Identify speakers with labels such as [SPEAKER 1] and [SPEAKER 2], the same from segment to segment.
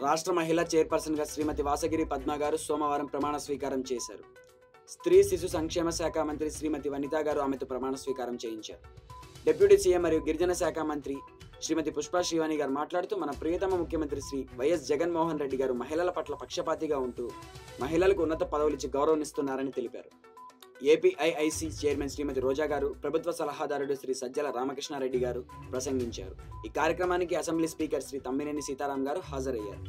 [SPEAKER 1] రాష్ట్ర మహిళా చైర్పర్సన్గా శ్రీమతి వాసగిరి పద్మ గారు సోమవారం ప్రమాణ స్వీకారం చేశారు స్త్రీ శిశు సంక్షేమ శాఖ మంత్రి శ్రీమతి వనిత గారు ఆమెతో ప్రమాణ స్వీకారం చేయించారు డిప్యూటీ సీఎం మరియు గిరిజన శాఖ మంత్రి శ్రీమతి పుష్ప శ్రీవాణి గారు మాట్లాడుతూ మన ప్రియతమ ముఖ్యమంత్రి శ్రీ వైఎస్ జగన్మోహన్ రెడ్డి గారు మహిళల పట్ల పక్షపాతిగా ఉంటూ మహిళలకు ఉన్నత పదవులిచ్చి గౌరవనిస్తున్నారని తెలిపారు ఏపీఐఐసి చైర్మన్ శ్రీమతి రోజా గారు ప్రభుత్వ సలహాదారుడు శ్రీ సజ్జల రామకృష్ణారెడ్డి గారు ప్రసంగించారు ఈ కార్యక్రమానికి అసెంబ్లీ స్పీకర్ శ్రీ తమ్మినేని సీతారాం గారు హాజరయ్యారు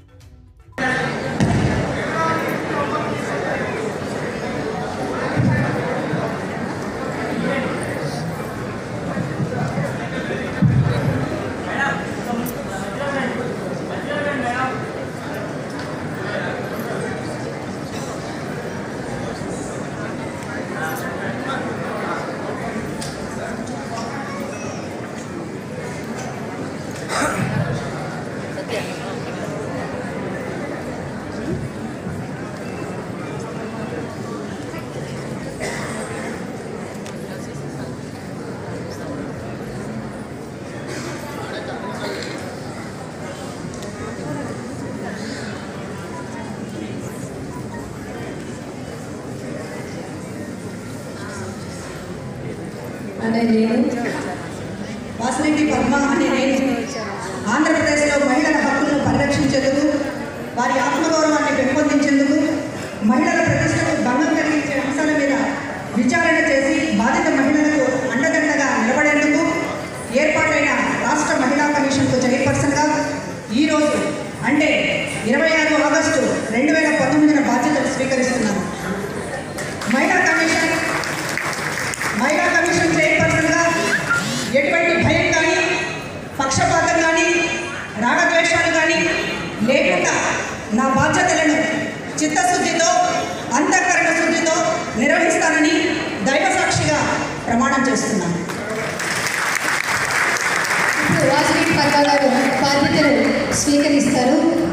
[SPEAKER 2] అనే నేను వాసిరెడ్డి పద్మ అనే నేను ఆంధ్రప్రదేశ్లో మహిళల హక్కులను పరిరక్షించేందుకు వారి ఆత్మగౌరవాన్ని పెంపొందించేందుకు మహిళల ప్రతిష్టకు భంగం కలిగించే అంశాల మీద విచారణ చేసి బాధిత మహిళలకు అండదండగా నిలబడేందుకు ఏర్పాటైన రాష్ట్ర మహిళా కమిషన్కు చైర్పర్సన్గా ఈరోజు అంటే ఇరవై ఆరు ఆగస్టు రెండు వేల పంతొమ్మిదిన బాధ్యతలు స్వీకరిస్తున్నాను మహిళా కమిషన్ మహిళా కమిషన్ చైర్పర్సన్గా ఎటువంటి భయం కానీ పక్షపాతం కానీ రాగద్వేషాలు కానీ లేకుండా నా బాధ్యతలను చిత్తశుద్ధితో అంతఃకరణ శుద్ధితో నిర్వహిస్తానని దైవ సాక్షిగా ప్రమాణం చేస్తున్నాను
[SPEAKER 3] ఇప్పుడు వాసిరెడ్డి పద్మ గారు బాధ్యతలు స్వీకరిస్తారు